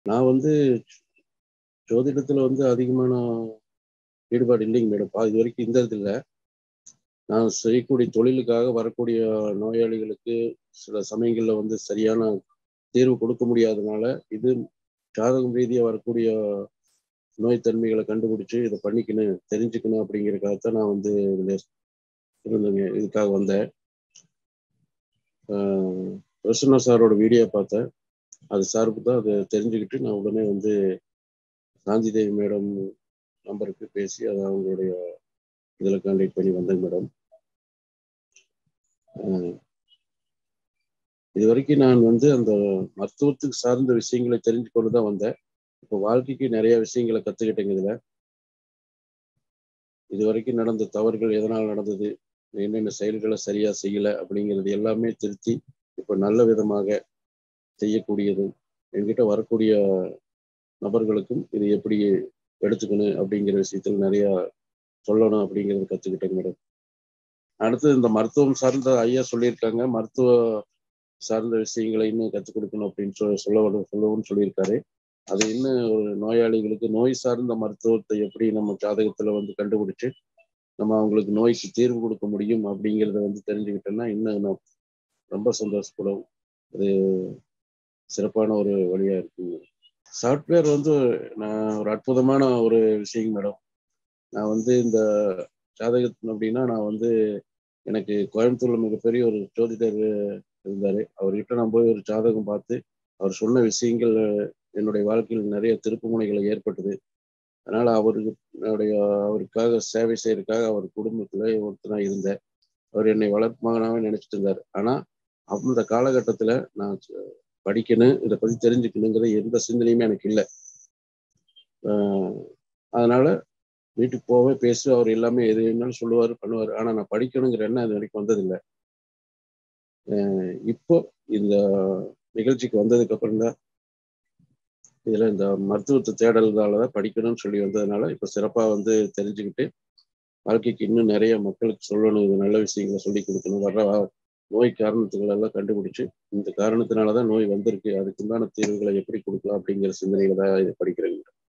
நான் வந்து ஜோதிடத்துல வந்து அதிகமான ஈடுபாடு இல்லைங்க மேடம் பா இது வரைக்கும் இந்த இதில் நான் செய்யக்கூடிய தொழிலுக்காக வரக்கூடிய நோயாளிகளுக்கு சில சமயங்களில் வந்து சரியான தீர்வு கொடுக்க முடியாதனால இது ஜாதகம் ரீதியாக வரக்கூடிய நோய் தன்மைகளை கண்டுபிடிச்சு இதை பண்ணிக்கணும் தெரிஞ்சுக்கணும் அப்படிங்கிறதுக்காகத்தான் நான் வந்து இதில் இருந்தேங்க இதுக்காக வந்தேன் பிரசன்னா சாரோட வீடியோ பார்த்தேன் அது சாருக்கு தான் அதை தெரிஞ்சுக்கிட்டு நான் உடனே வந்து காந்தி தேவி மேடம் நம்பருக்கு பேசி அதை அவங்களுடைய இதில் கான்டாக்ட் பண்ணி வந்தேன் மேடம் இது வரைக்கும் நான் வந்து அந்த மருத்துவத்துக்கு சார்ந்த விஷயங்களை தெரிஞ்சு கொண்டு தான் வந்தேன் இப்போ வாழ்க்கைக்கு நிறைய விஷயங்களை கற்றுக்கிட்டேங்க இதில் இது வரைக்கும் நடந்த தவறுகள் எதனால் நடந்தது என்னென்ன செயல்களை சரியாக செய்யலை அப்படிங்கிறது எல்லாமே திருத்தி இப்போ நல்ல விதமாக செய்யக்கூடியது என்கிட்ட வரக்கூடிய நபர்களுக்கும் இது எப்படி எடுத்துக்கணும் அப்படிங்கிற விஷயத்தில் நிறையா சொல்லணும் அப்படிங்கிறத கற்றுக்கிட்டேங்க மேடம் அடுத்து இந்த மருத்துவம் சார்ந்த ஐயா சொல்லியிருக்காங்க மருத்துவ சார்ந்த விஷயங்களை இன்னும் கற்றுக் கொடுக்கணும் அப்படின்னு சொல்ல சொல்ல சொல்லவும் சொல்லியிருக்காரு அது இன்னும் ஒரு நோயாளிகளுக்கு நோய் சார்ந்த மருத்துவத்தை எப்படி நம்ம ஜாதகத்தில் வந்து கண்டுபிடிச்சு நம்ம அவங்களுக்கு நோய்க்கு தீர்வு கொடுக்க முடியும் அப்படிங்கிறத வந்து தெரிஞ்சுக்கிட்டோம்னா இன்னும் நான் ரொம்ப சந்தோஷப்படும் அது சிறப்பான ஒரு வழியாக இருக்குங்க சாஃப்ட்வேர் வந்து நான் ஒரு அற்புதமான ஒரு விஷயம் மேடம் நான் வந்து இந்த ஜாதகத்தின் அப்படின்னா நான் வந்து எனக்கு கோயம்புத்தூர்ல மிகப்பெரிய ஒரு ஜோதிடர் இருந்தார் அவர்கிட்ட நான் போய் ஒரு ஜாதகம் பார்த்து அவர் சொன்ன விஷயங்கள் என்னுடைய வாழ்க்கையில் நிறைய திருப்பு முனைகளை ஏற்பட்டது அதனால அவருக்கு என்னுடைய அவருக்காக சேவை செய்யறதுக்காக அவர் குடும்பத்துல ஒருத்தனா இருந்தேன் அவர் என்னை வளர்ப்பு மகனாவே நினைச்சிட்டு இருந்தார் ஆனா அந்த காலகட்டத்துல நான் படிக்கணும் இதை பத்தி தெரிஞ்சுக்கணுங்கிற எந்த சிந்தனையுமே எனக்கு இல்லை அதனால வீட்டுக்கு போவே பேசு அவர் எல்லாமே எது வேணாலும் சொல்லுவார் பண்ணுவார் ஆனால் நான் படிக்கணுங்கிற எண்ணம் அது வரைக்கும் வந்ததில்லை இப்போ இந்த நிகழ்ச்சிக்கு வந்ததுக்கு அப்புறம் தான் இதில் இந்த மருத்துவத்தை தேடல்தால தான் படிக்கணும்னு சொல்லி வந்ததுனால இப்போ சிறப்பாக வந்து தெரிஞ்சுக்கிட்டு வாழ்க்கைக்கு இன்னும் நிறைய மக்களுக்கு சொல்லணும் இது நல்ல விஷயங்களை சொல்லி கொடுக்கணும் வர்ற நோய் காரணத்துகள் எல்லாம் கண்டுபிடிச்சு இந்த காரணத்தினால தான் நோய் வந்திருக்கு அதுக்குண்டான தீர்வுகளை எப்படி கொடுக்கலாம் அப்படிங்கிற சிந்தனையில தான் இதை படிக்கிறேங்க